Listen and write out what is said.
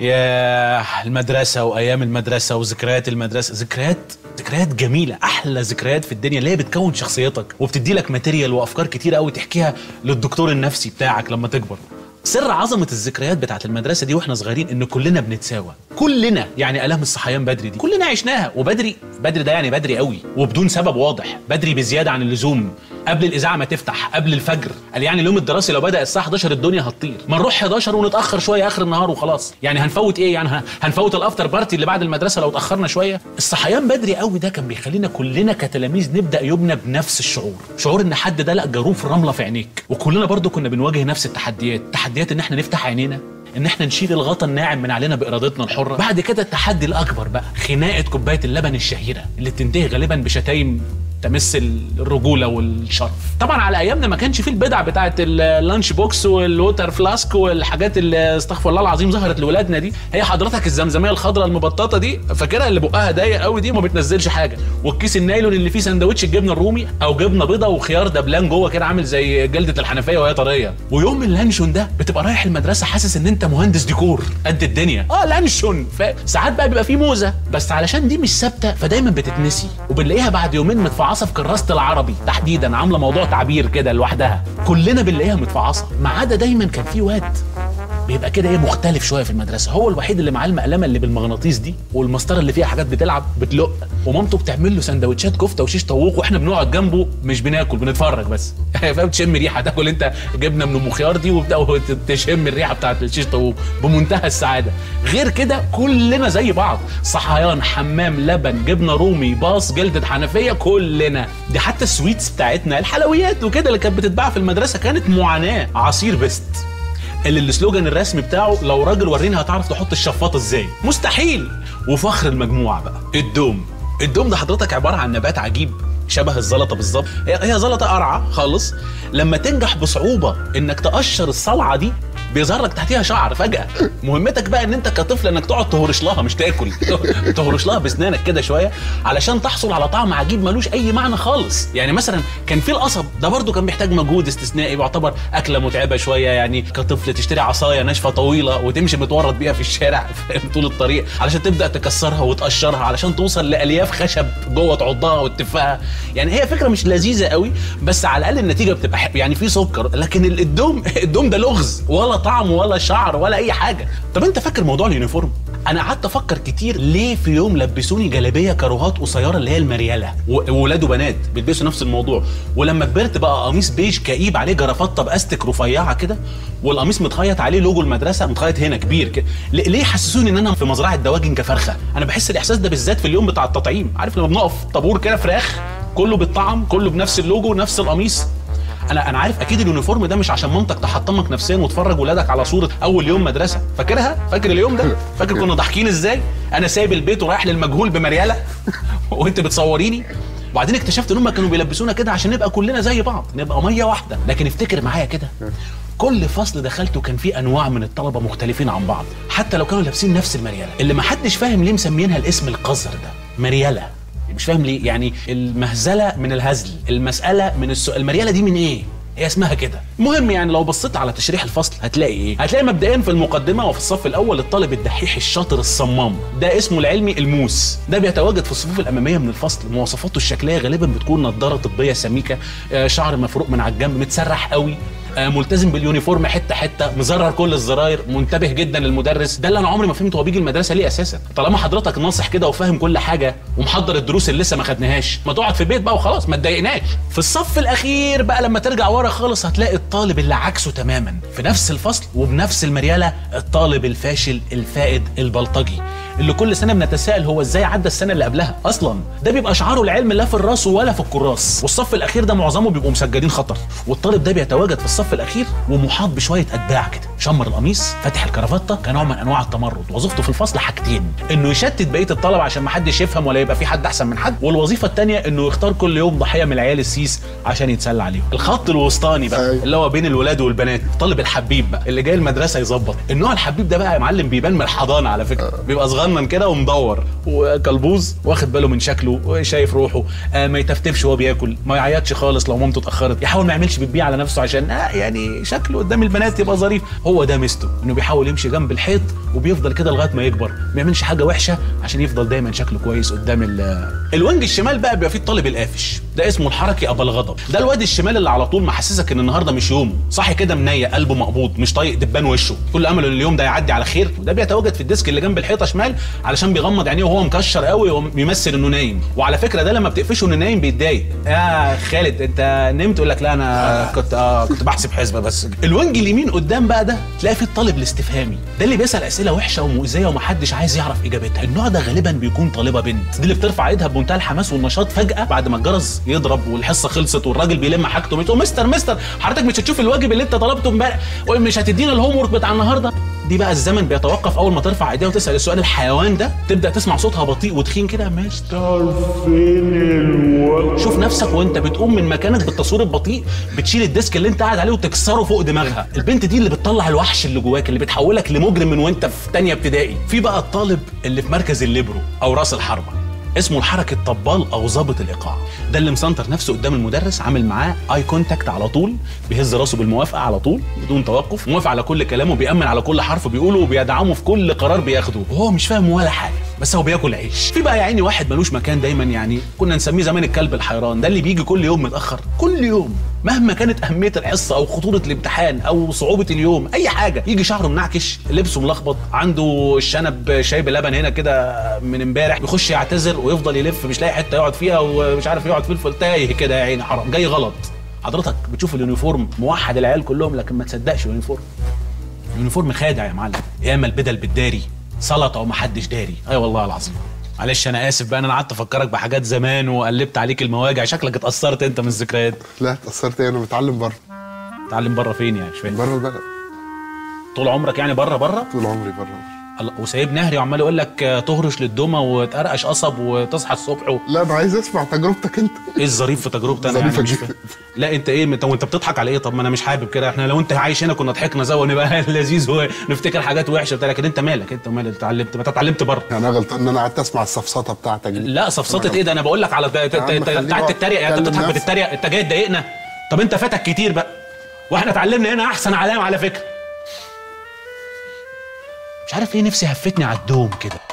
يا المدرسة وأيام المدرسة وذكريات المدرسة ذكريات ذكريات جميلة أحلى ذكريات في الدنيا اللي هي بتكون شخصيتك وبتدي لك ماتيريال وأفكار كتير قوي تحكيها للدكتور النفسي بتاعك لما تكبر سر عظمة الذكريات بتاعت المدرسة دي واحنا صغيرين ان كلنا بنتساوى كلنا يعني الام الصحيان بدري دي كلنا عشناها وبدري بدري ده يعني بدري قوي وبدون سبب واضح بدري بزيادة عن اللزوم قبل الاذاعه ما تفتح قبل الفجر قال يعني اليوم الدراسي لو بدا الساعه 11 الدنيا هتطير ما نروح 11 ونتاخر شويه اخر النهار وخلاص يعني هنفوت ايه يعني ه- هنفوت الافتر بارتي اللي بعد المدرسه لو اتاخرنا شويه الصحيان بدري قوي ده كان بيخلينا كلنا كتلاميذ نبدا يومنا بنفس الشعور شعور ان حد دلق جاروف رمله في عينيك وكلنا برضو كنا بنواجه نفس التحديات تحديات ان احنا نفتح عينينا ان احنا نشيل الغطا الناعم من علينا بارادتنا الحره بعد كده التحدي الاكبر بقى خناقه كوبايه اللبن الشهيره اللي بتنتهي غالبا بشتايم تمس الرجوله والشرف طبعا على ايامنا ما كانش فيه البدع بتاعه اللانش بوكس والووتر فلاسك والحاجات اللي استغفر الله العظيم ظهرت لولادنا دي هي حضرتك الزمزميه الخضراء المبططه دي فاكرها اللي بقها ضيق قوي دي وما بتنزلش حاجه والكيس النايلون اللي فيه سندوتش الجبنه الرومي او جبنه بيضه وخيار دبلان جوه كده عامل زي جلده الحنفيه وهي طريه ويوم اللانشون ده بتبقى رايح المدرسه حاسس ان انت مهندس ديكور قد الدنيا اه لانشون فساعات بقى بيبقى فيه موزه بس علشان دي مش ثابته فدايما بتتنسي وبنلاقيها بعد يومين متفعصه في كراسه العربي تحديدا عامله موضوع تعبير كده لوحدها كلنا بنلاقيها متفعصه ما عدا دايما كان في واد بيبقى كده ايه مختلف شويه في المدرسه هو الوحيد اللي معاه المقلمه اللي بالمغناطيس دي والمسطره اللي فيها حاجات بتلعب بتلق ومامته بتعمل له سندوتشات كفته وشيش طاووق واحنا بنقعد جنبه مش بناكل بنتفرج بس فاهم تشم ريحه تاكل انت جبنه من ام خيار دي وبتاع تشم الريحه بتاعت الشيش طاووق بمنتهى السعاده غير كده كلنا زي بعض صحيان حمام لبن جبنه رومي باص جلده حنفيه كلنا دي حتى السويتس بتاعتنا الحلويات وكده اللي كانت بتتباع في المدرسه كانت معاناه عصير بيست اللي السلوجان الرسمي بتاعه لو راجل وريني هتعرف تحط الشفاطه ازاي مستحيل وفخر المجموعه بقى الدوم الدوم ده حضرتك عباره عن نبات عجيب شبه الزلطه بالظبط هي هي زلطه قرعه خالص لما تنجح بصعوبه انك تقشر الصلعه دي بيظهر لك تحتيها شعر فجأة مهمتك بقى ان انت كطفل انك تقعد تهرش لها مش تاكل تهرش لها باسنانك كده شوية علشان تحصل على طعم عجيب ملوش اي معنى خالص يعني مثلا كان في القصب ده برضو كان بيحتاج مجهود استثنائي بيعتبر اكلة متعبة شوية يعني كطفل تشتري عصاية ناشفة طويلة وتمشي متورط بيها في الشارع فاهم طول الطريق علشان تبدأ تكسرها وتقشرها علشان توصل لألياف خشب جوه تعضها وتفها يعني هي فكرة مش لذيذة قوي بس على الأقل النتيجة بتبقى حلوة. يعني في سكر لكن الدوم الدوم ده لغز ولا طعم ولا شعر ولا اي حاجه طب انت فاكر موضوع اليونيفورم انا قعدت افكر كتير ليه في يوم لبسوني جلابيه كاروهات قصيره اللي هي المرياله وولاد وبنات بيلبسوا نفس الموضوع ولما كبرت بقى قميص بيج كئيب عليه جرافطه باستك رفيعه كده والقميص متخيط عليه لوجو المدرسه متخيط هنا كبير كده ل- ليه حسسوني ان انا في مزرعه دواجن كفرخه انا بحس الاحساس ده بالذات في اليوم بتاع التطعيم عارف لما بنقف طابور كده فراخ كله بالطعم كله بنفس اللوجو نفس القميص انا انا عارف اكيد اليونيفورم ده مش عشان مامتك تحطمك نفسيا وتفرج ولادك على صوره اول يوم مدرسه فاكرها فاكر اليوم ده فاكر كنا ضاحكين ازاي انا سايب البيت ورايح للمجهول بمرياله وانت بتصوريني وبعدين اكتشفت ان هم كانوا بيلبسونا كده عشان نبقى كلنا زي بعض نبقى ميه واحده لكن افتكر معايا كده كل فصل دخلته كان فيه انواع من الطلبه مختلفين عن بعض حتى لو كانوا لابسين نفس المرياله اللي ما حدش فاهم ليه مسمينها الاسم القذر ده مرياله مش فاهم ليه يعني المهزله من الهزل المساله من السؤال المرياله دي من ايه هي اسمها كده المهم يعني لو بصيت على تشريح الفصل هتلاقي ايه هتلاقي مبدئيا في المقدمه وفي الصف الاول الطالب الدحيح الشاطر الصمام ده اسمه العلمي الموس ده بيتواجد في الصفوف الاماميه من الفصل مواصفاته الشكليه غالبا بتكون نظاره طبيه سميكه آه، شعر مفروق من على الجنب متسرح قوي آه، ملتزم باليونيفورم حته حته مزرر كل الزراير منتبه جدا للمدرس ده اللي انا عمري ما فهمت هو بيجي المدرسه ليه اساسا طالما حضرتك ناصح كده وفاهم كل حاجه ومحضر الدروس اللي لسه ما خدناهاش ما تقعد في البيت بقى وخلاص ما تضايقناش في الصف الاخير بقى لما ترجع ورا خالص هتلاقي الطالب اللي عكسه تماما في نفس الفصل وبنفس المرياله الطالب الفاشل الفائد البلطجي اللي كل سنه بنتساءل هو ازاي عدى السنه اللي قبلها اصلا ده بيبقى شعاره العلم لا في الراس ولا في الكراس والصف الاخير ده معظمه بيبقوا مسجلين خطر والطالب ده بيتواجد في الصف الاخير ومحاط بشويه اتباع كده شمر القميص فاتح الكرافته كنوع من انواع التمرد وظيفته في الفصل حاجتين انه يشتت بقيه الطلبه عشان ما حدش يفهم ولا يبقى في حد احسن من حد والوظيفه الثانيه انه يختار كل يوم ضحيه من العيال السيس عشان يتسلى عليهم الخط الوسطاني بقى أيوة. اللي هو بين الولاد والبنات طالب الحبيب بقى اللي جاي المدرسه يظبط النوع الحبيب ده بقى يا معلم بيبان من الحضانه على فكره بيبقى صغنن كده ومدور وكلبوز واخد باله من شكله وشايف روحه آه ما يتفتفش وهو بياكل ما يعيطش خالص لو مامته اتاخرت يحاول ما يعملش بتبيع على نفسه عشان آه يعني شكله قدام البنات يبقى ظريف هو ده ميزته انه بيحاول يمشي جنب الحيط وبيفضل كده لغايه ما يكبر ما يعملش حاجه وحشه عشان يفضل دايما شكله كويس قدام ال الوينج الشمال بقى بيبقى فيه الطالب القافش ده اسمه الحركي ابو الغضب ده الواد الشمال اللي على طول محسسك ان النهارده مش يومه صاحي كده منية قلبه مقبوض مش طايق دبان وشه كل امله ان اليوم ده يعدي على خير وده بيتواجد في الديسك اللي جنب الحيطه شمال علشان بيغمض عينيه وهو مكشر قوي وبيمثل انه نايم وعلى فكره ده لما بتقفشه انه نايم بيتضايق يا خالد انت نمت يقول لك لا انا كنت آه كنت بحسب حسبه بس الوينج اليمين قدام بقى ده تلاقي فيه الطالب الاستفهامي ده اللي بيسال اسئله وحشه ومؤذيه ومحدش عايز يعرف اجابتها النوع ده غالبا بيكون طالبه بنت دي اللي بترفع ايدها بمنتهى الحماس والنشاط فجاه بعد ما الجرس يضرب والحصه خلصت والراجل بيلم حاجته بتقول مستر مستر حضرتك مش هتشوف الواجب اللي انت طلبته امبارح ومش هتدينا الهوم ورك بتاع النهارده دي بقى الزمن بيتوقف اول ما ترفع ايديها وتسال السؤال الحيوان ده تبدا تسمع صوتها بطيء وتخين كده مستر شوف نفسك وانت بتقوم من مكانك بالتصوير البطيء بتشيل الديسك اللي انت قاعد عليه وتكسره فوق دماغها البنت دي اللي بتطلع الوحش اللي جواك اللي بتحولك لمجرم من وانت في تانية ابتدائي في بقى الطالب اللي في مركز الليبرو او راس الحربه اسمه الحركة الطبال او ظابط الايقاع ده اللي مسنتر نفسه قدام المدرس عامل معاه اي كونتاكت على طول بيهز راسه بالموافقه على طول بدون توقف موافق على كل كلامه بيامن على كل حرف بيقوله وبيدعمه في كل قرار بياخده وهو مش فاهم ولا حاجه بس هو بياكل عيش في بقى يا عيني واحد ملوش مكان دايما يعني كنا نسميه زمان الكلب الحيران ده اللي بيجي كل يوم متاخر كل يوم مهما كانت اهميه الحصه او خطوره الامتحان او صعوبه اليوم اي حاجه يجي شعره منعكش لبسه ملخبط عنده الشنب شاي بلبن هنا كده من امبارح بيخش يعتذر ويفضل يلف مش لاقي حته يقعد فيها ومش عارف يقعد فين تايه كده يا عيني حرام جاي غلط حضرتك بتشوف اليونيفورم موحد العيال كلهم لكن ما تصدقش اليونيفورم اليونيفورم خادع يا معلم ياما البدل بالداري سلطه ومحدش داري اي أيوة والله العظيم معلش انا اسف بقى انا قعدت افكرك بحاجات زمان وقلبت عليك المواجع شكلك اتاثرت انت من الذكريات لا اتأثرت ايه انا بتعلم بره تعلم بره فين يعني مش فاهم بره البلد طول عمرك يعني بره بره طول عمري بره الله، وسايب نهري وعمال يقول لك آه، تهرش للدمى وتقرقش قصب وتصحى الصبح و... لا انا عايز اسمع تجربتك انت ايه الظريف في تجربتي انا يعني ظريفة مش جدا. فاهم. لا انت ايه انت وانت بتضحك على ايه طب ما انا مش حابب كده احنا لو انت عايش هنا كنا ضحكنا سوا ونبقى لذيذ ونفتكر حاجات وحشه بتاع لكن انت مالك انت مالك اتعلمت ما انت اتعلمت بره انا غلطان ان انا قعدت اسمع السفسطه بتاعتك دي لا صفصطة ايه ده انا بقول لك على ت- ت- يا عم ت- خليني بتاعت أقعد تتريق يعني انت أتكلم بتضحك نفسي. بتتريق انت جاي تضايقنا طب انت فاتك كتير بقى واحنا اتعلمنا هنا احسن علام على فكره مش عارف ليه نفسي هفتني على الدوم كده